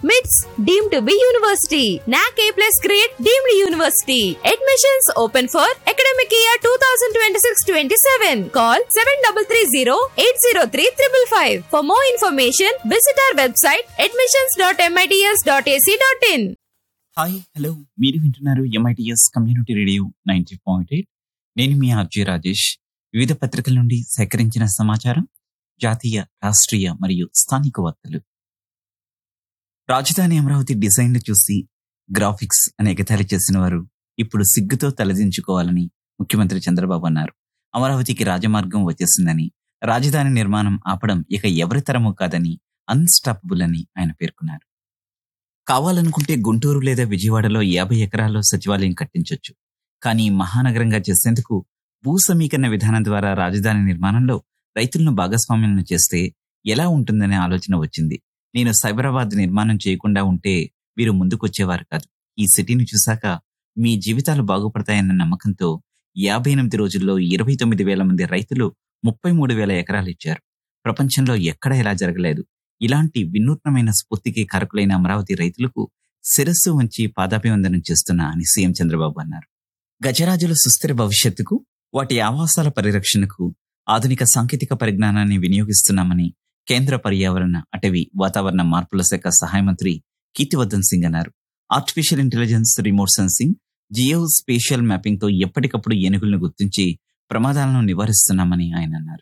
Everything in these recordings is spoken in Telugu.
మిట్స్ deem to B university NAAC A plus grade deemed university admissions open for academic year two thousand twenty six twenty seven call seven double three zero eight zero three triple five for more information visit our website admissions dot MITS dot AC dot in hi hello మీరు వింటున్నారు MITS community radio ninety point eight నేను మీ ఆర్జే రాజేష్ వివిధ పత్రికల నుండి సేకరించిన సమాచారం జాతీయ రాష్ట్రీయ మరియు స్థానిక వార్తలు రాజధాని అమరావతి డిజైన్లు చూసి గ్రాఫిక్స్ అనే ఎగతాళి చేసిన వారు ఇప్పుడు సిగ్గుతో తలదించుకోవాలని ముఖ్యమంత్రి చంద్రబాబు అన్నారు అమరావతికి రాజమార్గం వచ్చేసిందని రాజధాని నిర్మాణం ఆపడం ఇక ఎవరి తరమూ కాదని అన్స్టాపబుల్ అని ఆయన పేర్కొన్నారు కావాలనుకుంటే గుంటూరు లేదా విజయవాడలో యాభై ఎకరాల్లో సచివాలయం కట్టించొచ్చు కానీ మహానగరంగా చేసేందుకు భూ సమీకరణ విధానం ద్వారా రాజధాని నిర్మాణంలో రైతులను భాగస్వామ్యం చేస్తే ఎలా ఉంటుందనే ఆలోచన వచ్చింది నేను సైబరాబాద్ నిర్మాణం చేయకుండా ఉంటే వీరు ముందుకొచ్చేవారు కాదు ఈ సిటీని చూశాక మీ జీవితాలు బాగుపడతాయన్న నమ్మకంతో యాభై ఎనిమిది రోజుల్లో ఇరవై తొమ్మిది వేల మంది రైతులు ముప్పై మూడు వేల ఎకరాలు ఇచ్చారు ప్రపంచంలో ఎక్కడ ఇలా జరగలేదు ఇలాంటి వినూత్నమైన స్ఫూర్తికి కారకులైన అమరావతి రైతులకు శిరస్సు వంచి పాదాభివందనం చేస్తున్నా అని సీఎం చంద్రబాబు అన్నారు గజరాజుల సుస్థిర భవిష్యత్తుకు వాటి ఆవాసాల పరిరక్షణకు ఆధునిక సాంకేతిక పరిజ్ఞానాన్ని వినియోగిస్తున్నామని కేంద్ర పర్యావరణ అటవీ వాతావరణ మార్పుల శాఖ సహాయ మంత్రి కీర్తివర్ధన్ సింగ్ అన్నారు artificial intelligence remote sensing geospatial mapping తో ఎప్పటికప్పుడు ఏనుగులను గుర్తించి ప్రమాదాలను నివారిస్తున్నామని ఆయన అన్నారు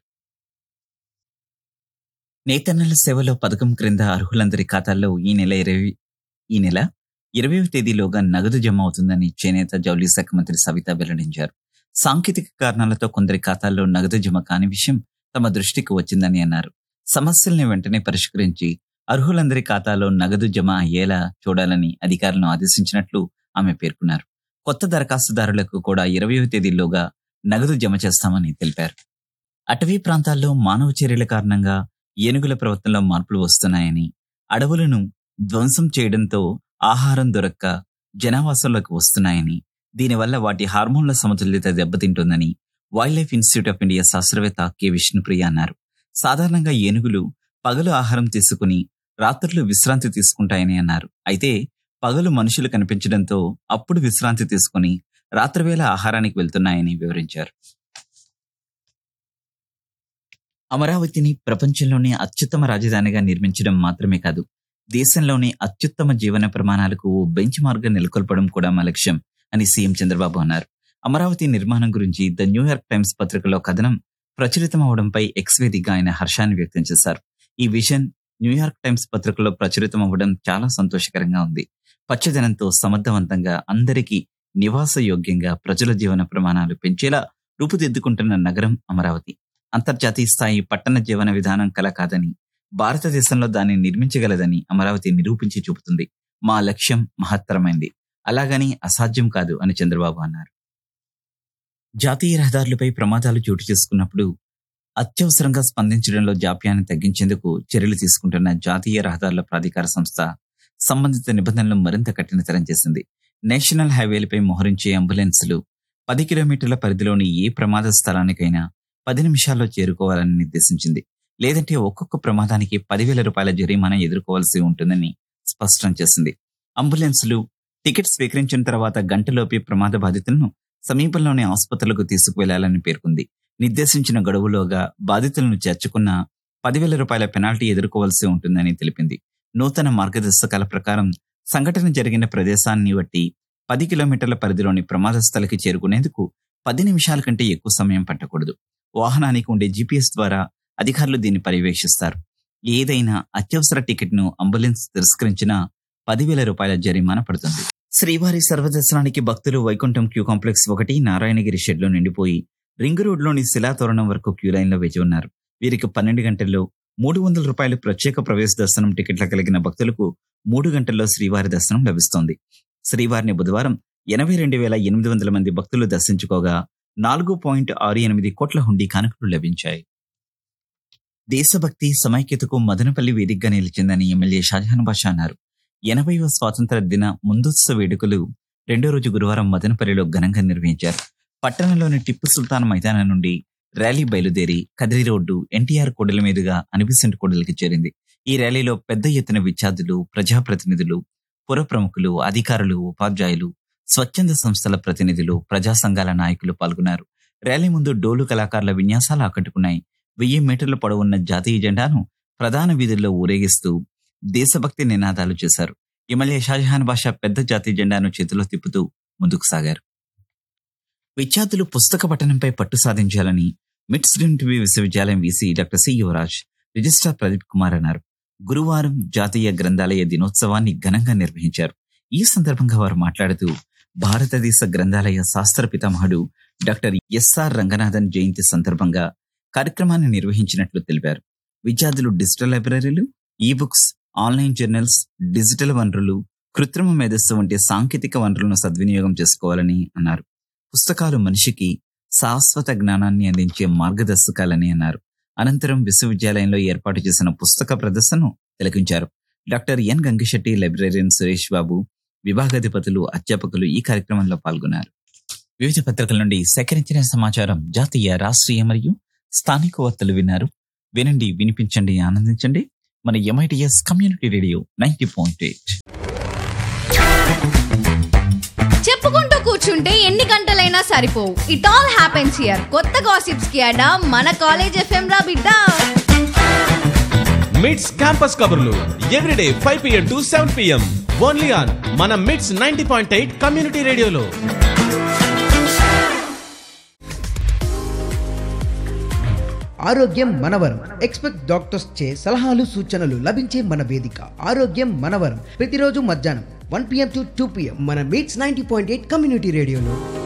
నేతన్నల సేవలో పథకం క్రింద అర్హులందరి ఖాతాల్లో ఈ నెల ఇరవై ఈ నెల ఇరవైవ తేదీలోగా నగదు జమ అవుతుందని చేనేత జౌళి శాఖ మంత్రి సవిత వెల్లడించారు సాంకేతిక కారణాలతో కొందరి ఖాతాల్లో నగదు జమ కాని విషయం తమ దృష్టికి వచ్చిందని అన్నారు సమస్యల్ని వెంటనే పరిష్కరించి అర్హులందరి ఖాతాలో నగదు జమ అయ్యేలా చూడాలని అధికారులను ఆదేశించినట్లు ఆమె పేర్కొన్నారు కొత్త దరఖాస్తుదారులకు కూడా ఇరవయవ తేదీలోగా నగదు జమ చేస్తామని తెలిపారు అటవీ ప్రాంతాల్లో మానవ చర్యల కారణంగా ఏనుగుల ప్రవర్తనలో మార్పులు వస్తున్నాయని అడవులను ధ్వంసం చేయడంతో ఆహారం దొరక్క జనావాసంలోకి వస్తున్నాయని దీనివల్ల వాటి హార్మోన్ల సమతుల్యత దెబ్బతింటోందని wildlife institute of India శాస్త్రవేత్త కె విష్ణుప్రియ అన్నారు సాధారణంగా ఏనుగులు పగలు ఆహారం తీసుకుని రాత్రులు విశ్రాంతి తీసుకుంటాయని అన్నారు అయితే పగలు మనుషులు కనిపించడంతో అప్పుడు విశ్రాంతి తీసుకుని రాత్రివేళ ఆహారానికి వెళ్తున్నాయని వివరించారు అమరావతిని ప్రపంచంలోనే అత్యుత్తమ రాజధానిగా నిర్మించడం మాత్రమే కాదు దేశంలోనే అత్యుత్తమ జీవన ప్రమాణాలకు ఓ బెంచ్ మార్గం నెలకొల్పడం కూడా మా లక్ష్యం అని సీఎం చంద్రబాబు అన్నారు అమరావతి నిర్మాణం గురించి ద న్యూయార్క్ టైమ్స్ పత్రికలో కథనం ప్రచురితం అవడంపై ఎక్స్ వేదికగా ఆయన హర్షాన్ని వ్యక్తం చేశారు ఈ విజన్ న్యూయార్క్ టైమ్స్ పత్రికలో ప్రచురితం అవ్వడం చాలా సంతోషకరంగా ఉంది పచ్చదనంతో సమర్థవంతంగా అందరికీ నివాస యోగ్యంగా ప్రజల జీవన ప్రమాణాలు పెంచేలా రూపుదిద్దుకుంటున్న నగరం అమరావతి అంతర్జాతీయ స్థాయి పట్టణ జీవన విధానం కల కాదని భారతదేశంలో దాన్ని నిర్మించగలదని అమరావతి నిరూపించి చూపుతుంది మా లక్ష్యం మహత్తరమైంది అలాగని అసాధ్యం కాదు అని చంద్రబాబు అన్నారు జాతీయ రహదారులపై ప్రమాదాలు చోటు చేసుకున్నప్పుడు అత్యవసరంగా స్పందించడంలో జాప్యాన్ని తగ్గించేందుకు చర్యలు తీసుకుంటున్న జాతీయ రహదారుల ప్రాధికార సంస్థ సంబంధిత నిబంధనలు మరింత కఠినతరం చేసింది నేషనల్ హైవేలపై మోహరించే అంబులెన్సులు పది కిలోమీటర్ల పరిధిలోని ఏ ప్రమాద స్థలానికైనా పది నిమిషాల్లో చేరుకోవాలని నిర్దేశించింది లేదంటే ఒక్కొక్క ప్రమాదానికి పదివేల రూపాయల జరిమానా ఎదుర్కోవాల్సి ఉంటుందని స్పష్టం చేసింది అంబులెన్సులు టికెట్ స్వీకరించిన తర్వాత గంటలోపే ప్రమాద బాధితులను సమీపంలోని ఆసుపత్రులకు తీసుకువెళ్లాలని పేర్కొంది నిర్దేశించిన గడువులోగా బాధితులను చేర్చుకున్న పదివేల రూపాయల పెనాల్టీ ఎదుర్కోవాల్సి ఉంటుందని తెలిపింది నూతన మార్గదర్శకాల ప్రకారం సంఘటన జరిగిన ప్రదేశాన్ని బట్టి పది కిలోమీటర్ల పరిధిలోని ప్రమాద స్థలికి చేరుకునేందుకు పది నిమిషాల కంటే ఎక్కువ సమయం పట్టకూడదు వాహనానికి ఉండే జీపీఎస్ ద్వారా అధికారులు దీన్ని పర్యవేక్షిస్తారు ఏదైనా అత్యవసర టికెట్ను అంబులెన్స్ తిరస్కరించినా పదివేల రూపాయల జరిమానా పడుతుంది శ్రీవారి సర్వదర్శనానికి భక్తులు వైకుంఠం క్యూ కాంప్లెక్స్ ఒకటి నారాయణగిరి షెడ్లో నిండిపోయి రింగ్ రోడ్లోని శిలాతోరణం వరకు క్యూ లైన్లో వేచి ఉన్నారు వీరికి పన్నెండు గంటల్లో మూడు వందల రూపాయలు ప్రత్యేక ప్రవేశ దర్శనం టికెట్ల కలిగిన భక్తులకు మూడు గంటల్లో శ్రీవారి దర్శనం లభిస్తోంది శ్రీవారిని బుధవారం ఎనభై రెండు వేల ఎనిమిది వందల మంది భక్తులు దర్శించుకోగా నాలుగు పాయింట్ ఆరు ఎనిమిది కోట్ల హుండీ కానుకలు లభించాయి దేశభక్తి సమైక్యతకు మదనపల్లి వేదికగా నిలిచిందని ఎమ్మెల్యే షాజహాన్ బాషా అన్నారు ఎనభైవ స్వాతంత్ర దిన ముందస్తు వేడుకలు రెండో రోజు గురువారం మదనపల్లిలో ఘనంగా నిర్వహించారు పట్టణంలోని టిప్పు సుల్తాన్ మైదానం నుండి ర్యాలీ బయలుదేరి కదిరి రోడ్డు ఎన్టీఆర్ కూడలి మీదుగా అనిబిసెంట్ కూడలికి చేరింది ఈ ర్యాలీలో పెద్ద ఎత్తున విద్యార్థులు ప్రజాప్రతినిధులు పుర ప్రముఖులు అధికారులు ఉపాధ్యాయులు స్వచ్ఛంద సంస్థల ప్రతినిధులు ప్రజా సంఘాల నాయకులు పాల్గొన్నారు ర్యాలీ ముందు డోలు కళాకారుల విన్యాసాలు ఆకట్టుకున్నాయి వెయ్యి మీటర్ల పొడవున్న జాతీయ జెండాను ప్రధాన వీధుల్లో ఊరేగిస్తూ దేశభక్తి నినాదాలు చేశారు ఎమ్మెల్యే షాజహాన్ బాషా పెద్ద జాతీయ జెండాను చేతిలో తిప్పుతూ ముందుకు సాగారు విద్యార్థులు పుస్తక పఠనంపై పట్టు సాధించాలని మిట్స్ టీవీ విశ్వవిద్యాలయం VC doctor C Yuvraj registrar Pradeep Kumar అన్నారు గురువారం జాతీయ గ్రంథాలయ దినోత్సవాన్ని ఘనంగా నిర్వహించారు ఈ సందర్భంగా వారు మాట్లాడుతూ భారతదేశ గ్రంథాలయ శాస్త్ర పితామహుడు డాక్టర్ ఎస్ఆర్ రంగనాథన్ జయంతి సందర్భంగా కార్యక్రమాన్ని నిర్వహించినట్లు తెలిపారు విద్యార్థులు డిజిటల్ లైబ్రరీలు ఈ బుక్స్ ఆన్లైన్ జర్నల్స్ డిజిటల్ వనరులు కృత్రిమ మేధస్సు వంటి సాంకేతిక వనరులను సద్వినియోగం చేసుకోవాలని అన్నారు పుస్తకాలు మనిషికి శాశ్వత జ్ఞానాన్ని అందించే మార్గదర్శకాలని అన్నారు అనంతరం విశ్వవిద్యాలయంలో ఏర్పాటు చేసిన పుస్తక ప్రదర్శనను తిలకించారు doctor N Gangisetti librarian Suresh Babu విభాగాధిపతులు అధ్యాపకులు ఈ కార్యక్రమంలో పాల్గొన్నారు వివిధ పత్రికల నుండి సేకరించిన సమాచారం జాతీయ రాష్ట్రీయ మరియు స్థానిక వార్తలు విన్నారు వినండి వినిపించండి ఆనందించండి మన MITS community radio ninety point eight చెప్పుకుంటూ కూర్చుంటే ఎన్ని గంటలైనా సరిపోవు ఇట్ ఆల్ హ్యాపెన్స్ హియర్ కొత్త గాసిప్స్ కి అడా మన కాలేజ్ ఎఫ్ఎం రా బిడ్డ మిడ్స్ క్యాంపస్ కబుర్లు everyday five PM to seven PM only on మన MITS ninety point eight community రేడియోలో ఆరోగ్యం మనవరం ఎక్స్పెక్ట్ డాక్టర్స్ చే సలహాలు సూచనలు లభించే మన వేదిక ఆరోగ్యం మనవరం ప్రతిరోజు మధ్యాహ్నం one PM to two PM మన MITS ninety point eight community రేడియోలో